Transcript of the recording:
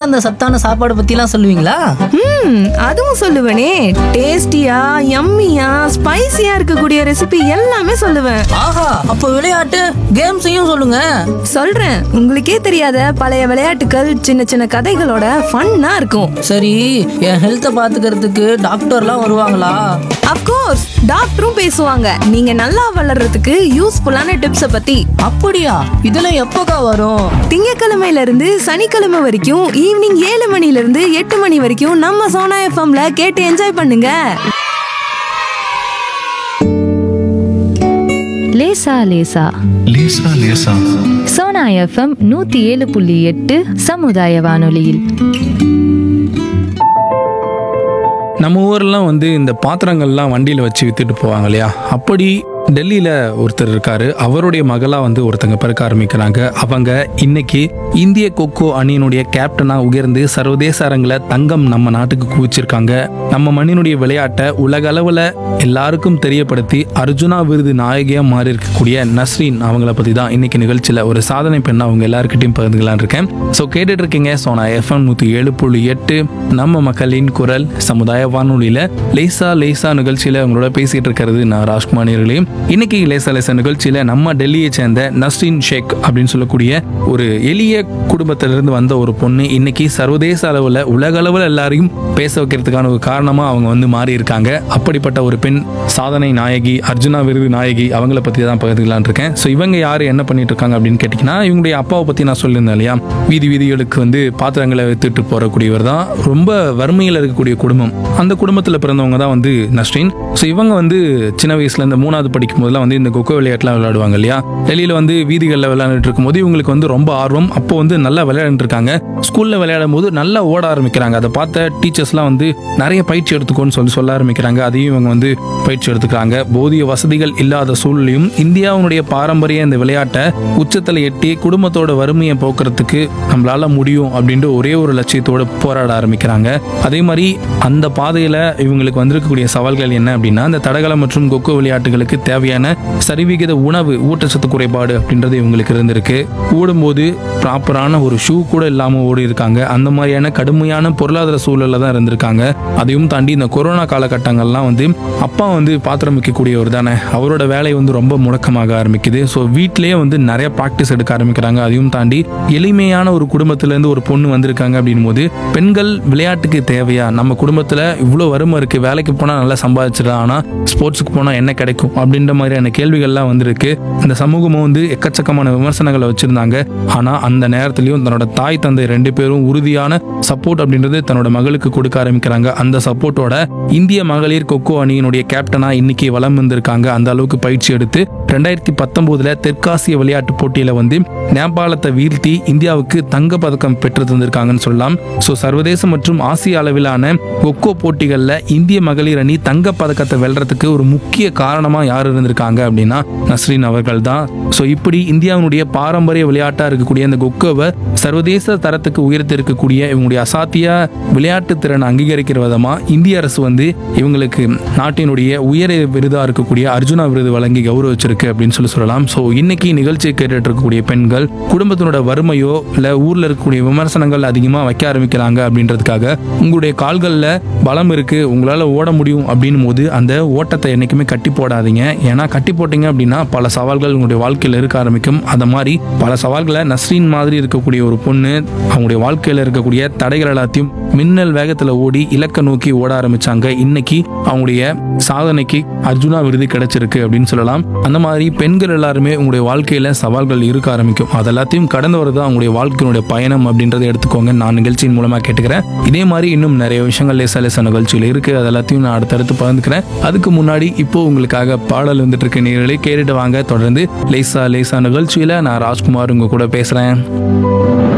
அந்த சத்தான சாப்பாடு பத்திலாம் சொல்லுவீங்களா ம் அதுவும் சொல்லுவேனே டேஸ்டியா யம்மியா ஸ்பைசியா இருக்கக்கூடிய ரெசிபி எல்லாமே சொல்லுவேன் ஆஹா அப்போ விளையாட்டு கேம்ஸையும் சொல்லுங்க சொல்றேன் உங்களுக்கே தெரியாத பழைய விளையாட்டுகள் சின்ன சின்ன கதைகளோட ஃபன்னா இருக்கும் சரி என் ஹெல்த்தை பாத்துக்கிறதுக்கு டாக்டர்லாம் வருவாங்களா அப்கோர்ஸ் டாக்டரும் பேசுவாங்க நீங்க நல்லா வளர்றதுக்கு யூஸ்ஃபுல்லான டிப்ஸ பத்தி அப்படியா இதெல்லாம் எப்போக்கா வரும் திங்கக்கிழமையில இருந்து சனிக்கிழமை வரைக்கும் ஈவினிங் ஏழு மணில இருந்து எட்டு மணி வரைக்கும் நம்ம சோனா எஃப்எம்ல கேட்டு என்ஜாய் பண்ணுங்க லேசா லேசா லேசா லேசா சோனா எஃப்எம் நூத்தி ஏழு புள்ளி எட்டு சமுதாய வானொலியில் நம்ம ஊர்லாம் வந்து இந்த பாத்திரங்கள்லாம் வண்டியில் வச்சு வித்துட்டு போவாங்க இல்லையா அப்படி டெல்லியில் ஒருத்தர் இருக்காரு அவருடைய மகளாக வந்து ஒருத்தங்க பிறக்க ஆரம்பிக்கிறாங்க அவங்க இன்னைக்கு இந்திய கொக்கோ அணியினுடைய கேப்டனாக உயர்ந்து சர்வதேச அரங்கில் தங்கம் நம்ம நாட்டுக்கு குவிச்சிருக்காங்க நம்ம மண்ணினுடைய விளையாட்டை உலக அளவில் எல்லாருக்கும் தெரியப்படுத்தி அர்ஜுனா விருது நாயகியாக மாறி இருக்கக்கூடிய நஸ்ரீன் அவங்கள பற்றி தான் இன்னைக்கு நிகழ்ச்சியில் ஒரு சாதனை பெண்ணா அவங்க எல்லாருக்கிட்டையும் பகிர்ந்துக்கலாம்னு இருக்கேன் ஸோ கேட்டுட்டு இருக்கீங்க சோனா எஃப்எம் நூற்றி ஏழு புள்ளி எட்டு நம்ம மக்களின் குரல் சமுதாய வானொலியில் லேசா லேசா நிகழ்ச்சியில் உங்களோட பேசிட்டு இருக்கிறது நான் ராஜ்குமாரிகளே இன்னைக்கு லேசா லேசா நிகழ்ச்சியில் நம்ம டெல்லியை சேர்ந்த நஸ்ரீன் ஷேக் அப்படின்னு சொல்லக்கூடிய ஒரு எளிய குடும்பத்திலிருந்து வந்த ஒரு பொண்ணு இன்னைக்கு சர்வதேச அளவில் உலக அளவில் எல்லாரையும் பேச வைக்கிறதுக்கான ஒரு காரணமா அவங்க வந்து மாறி இருக்காங்க அப்படிப்பட்ட ஒரு பெண் சாதனை நாயகி அர்ஜுனா விருது நாயகி அவங்கள பத்தி தான் பகிர்ந்துக்கலாம்னு இருக்கேன் ஸோ இவங்க யாரு என்ன பண்ணிட்டு இருக்காங்க அப்படின்னு கேட்டிங்கன்னா இவங்களுடைய அப்பாவை பத்தி நான் சொல்லியிருந்தேன் இல்லையா வீதி வீதிகளுக்கு வந்து பாத்திரங்களை வித்துட்டு போறக்கூடியவர் தான் ரொம்ப வறுமையில் இருக்கக்கூடிய குடும்பம் அந்த குடும்பத்தில் பிறந்தவங்க தான் வந்து நஸ்ரீன் ஸோ இவங்க வந்து சின்ன வயசுல இந்த மூணாவது படிக்கும் போதெல்லாம் வந்து இந்த கொக்கோ விளையாட்டுலாம் விளையாடுவாங்க இல்லையா டெல்லியில் வந்து வீதிகளில் விளையாண்டுட்டு இருக்கும்போது இவங்களுக்கு வந்து ரொம்ப ஆர்வம் அப்போ வந்து நல்லா விளையாண்டுட்டு இருக்காங்க ஸ்கூல்ல விளையாடும் போது நல்லா ஓட ஆரம்பிக்கிறாங்க அதை பார்த்த டீச்சர்ஸ்லாம் வந்து நிறைய பயிற்சி எடுத்துக்கோன்னு சொல்லி சொல்ல ஆரம்பிக்கிறாங்க அதையும் இவங்க வந்து பயிற்சி எடுத்துக்கிறாங்க போதிய வசதிகள் இல்லாத சூழ்நிலையும் இந்தியாவுடைய பாரம்பரிய இந்த விளையாட்டை உச்சத்தில் எட்டி குடும்பத்தோட வறுமையை போக்குறதுக்கு நம்மளால முடியும் அப்படின்ற ஒரே ஒரு லட்சியத்தோட போராட ஆரம்பிக்கிறாங்க அதே மாதிரி அந்த பாதையில இவங்களுக்கு வந்திருக்கக்கூடிய சவால்கள் என்ன அப்படின்னா இந்த தடகளம் மற்றும் கொக்கோ விளையாட்டுகளுக்கு தேவையான சரிவிகித உணவு ஊட்டச்சத்து குறைபாடு அப்படின்றது இவங்களுக்கு இருந்திருக்கு ஓடும்போது ப்ராப்பரான ஒரு ஷூ கூட இல்லாம ஓடி இருக்காங்க அந்த மாதிரியான கடுமையான பொருளாதார சூழல்ல தான் இருந்திருக்காங்க அதையும் தாண்டி இந்த கொரோனா காலகட்டங்கள்லாம் வந்து அப்பா வந்து பாத்திரம் வைக்கக்கூடியவர் தானே அவரோட வேலை வந்து ரொம்ப முடக்கமாக ஆரம்பிக்குது ஸோ வீட்டிலேயே வந்து நிறைய ப்ராக்டிஸ் எடுக்க ஆரம்பிக்கிறாங்க அதையும் தாண்டி எளிமையான ஒரு குடும்பத்திலேருந்து ஒரு பொண்ணு வந்திருக்காங்க அப்படின் போது பெண்கள் விளையாட்டுக்கு தேவையா நம்ம குடும்பத்தில் இவ்வளோ வறுமை இருக்கு வேலைக்கு போனால் நல்லா சம்பாதிச்சிடலாம் ஆனால் ஸ்போர்ட்ஸுக்கு போனால் என்ன கிடைக்கும் அப்படின்ற மாதிரியான கேள்விகள்லாம் வந்திருக்கு இந்த சமூகமும் வந்து எக்கச்சக்கமான விமர்சனங்களை வச்சிருந்தாங்க ஆனால் அந்த நேரத்துலையும் தன்னோட தாய் தந்தை ரெண்டு பேரும் உறுதியான சப்போர்ட் அப்படின்றது தன்னோட மகளுக்கு கொடுக்க ஆரம்பிக்கிறாங்க அந்த சப்போர்ட்டோட இந்திய மகளிர் கொக்கோ அணியினுடைய கேப்டனா இன்னைக்கு வலம் வந்திருக்காங்க அந்த அளவுக்கு பயிற்சி எடுத்து ரெண்டாயிரத்தி பத்தொன்பதுல தெற்காசிய விளையாட்டு போட்டியில வந்து நேபாளத்தை வீழ்த்தி இந்தியாவுக்கு தங்க பதக்கம் பெற்று தந்திருக்காங்கன்னு சொல்லலாம் ஸோ சர்வதேச மற்றும் ஆசிய அளவிலான கொக்கோ போட்டிகளில் இந்திய மகளிர் அணி தங்க பதக்கத்தை வெல்றதுக்கு ஒரு முக்கிய காரணமா யார் இருந்திருக்காங்க அப்படின்னா நஸ்ரீன் அவர்கள் தான் ஸோ இப்படி இந்தியாவினுடைய பாரம்பரிய விளையாட்டா இருக்கக்கூடிய இந்த கொக்கோவை சர்வதேச தரத்துக்கு உயர்த்தி இருக்கக்கூடிய இவங்களுடைய அசாத்திய விளையாட்டு திறனை அங்கீகரிக்கிற விதமா இந்திய அரசு வந்து இவங்களுக்கு நாட்டினுடைய உயர விருதா இருக்கக்கூடிய அர்ஜுனா விருது வழங்கி கௌரவிச்சிருக்கு அப்படின்னு சொல்லி சொல்லலாம் ஸோ இன்னைக்கு நிகழ்ச்சியை கேட்டுட்டு இருக்கக்கூடிய பெண்கள் குடும்பத்தினோட வறுமையோ இல்லை ஊர்ல இருக்கக்கூடிய விமர்சனங்கள் அதிகமாக வைக்க ஆரம்பிக்கிறாங்க அப்படின்றதுக்காக உங்களுடைய கால்களில் பலம் இருக்கு உங்களால ஓட முடியும் அப்படின்னும் போது அந்த ஓட்டத்தை என்னைக்குமே கட்டி போடாதீங்க ஏன்னா கட்டி போட்டீங்க அப்படின்னா பல சவால்கள் உங்களுடைய வாழ்க்கையில் இருக்க ஆரம்பிக்கும் அந்த மாதிரி பல சவால்களை நஸ்ரீன் மாதிரி இருக்கக்கூடிய ஒரு பொண்ணு அவங்களுடைய வாழ்க்கையில் இருக்கக்கூடிய தடைகள் எல்லாத்தையும் மின்னல் வேகத்தில் ஓடி இலக்க நோக்கி ஓட ஆரம்பிச்சாங்க இன்னைக்கு அவங்களுடைய சாதனைக்கு அர்ஜுனா விருது கிடைச்சிருக்கு அப்படின்னு சொல்லலாம் அந்த மாதிரி பெண்கள் எல்லாருமே உங்களுடைய வாழ்க்கையில சவால்கள் இருக்க ஆரம்பிக்கும் அது எல்லாத்தையும் கடந்து வரதான் அவங்களுடைய வாழ்க்கையினுடைய பயணம் அப்படின்றத எடுத்துக்கோங்க நான் நிகழ்ச்சியின் மூலமா கேட்டுக்கிறேன் இதே மாதிரி இன்னும் நிறைய விஷயங்கள் லேசா லேசா நிகழ்ச்சியில் இருக்கு அது எல்லாத்தையும் நான் அடுத்தடுத்து பகிர்ந்துக்கிறேன் அதுக்கு முன்னாடி இப்போ உங்களுக்காக பாடல் வந்துட்டு இருக்க நேரலை கேட்டுட்டு வாங்க தொடர்ந்து லேசா லேசா நிகழ்ச்சியில நான் ராஜ்குமார் உங்க கூட பேசுறேன்